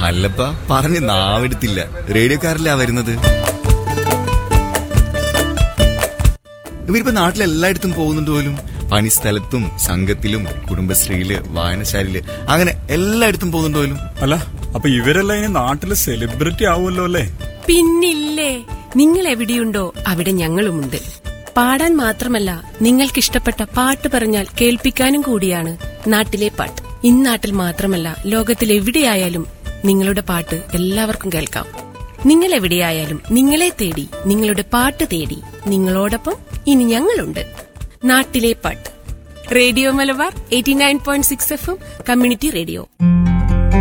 അല്ലപ്പ പറഞ്ഞ് നാവെടുത്തില്ല റേഡിയോക്കാരിലാ വരുന്നത് ഇവരിപ്പോ നാട്ടിലെല്ലായിടത്തും പോകുന്നുണ്ട് പോലും പണിസ്ഥലത്തും സംഘത്തിലും കുടുംബശ്രീയില് വായനശാലയില് അങ്ങനെ എല്ലായിടത്തും പോകുന്നുണ്ട് പോലും അല്ല അപ്പൊ ഇവരെല്ലാം ഇനി നാട്ടിലെ സെലിബ്രിറ്റി ആവുമല്ലോ അല്ലേ പിന്നില്ലേ നിങ്ങൾ എവിടെയുണ്ടോ അവിടെ ഞങ്ങളുമുണ്ട് പാടാൻ മാത്രമല്ല നിങ്ങൾക്കിഷ്ടപ്പെട്ട പാട്ട് പറഞ്ഞാൽ കേൾപ്പിക്കാനും കൂടിയാണ് നാട്ടിലെ പാട്ട് ഇന്നാട്ടിൽ മാത്രമല്ല ലോകത്തിൽ എവിടെയായാലും നിങ്ങളുടെ പാട്ട് എല്ലാവർക്കും കേൾക്കാം നിങ്ങൾ എവിടെയായാലും നിങ്ങളെ തേടി നിങ്ങളുടെ പാട്ട് തേടി നിങ്ങളോടൊപ്പം ഇനി ഞങ്ങളുണ്ട് നാട്ടിലെ പാട്ട് radio Malabar eighty nine point six F M community radio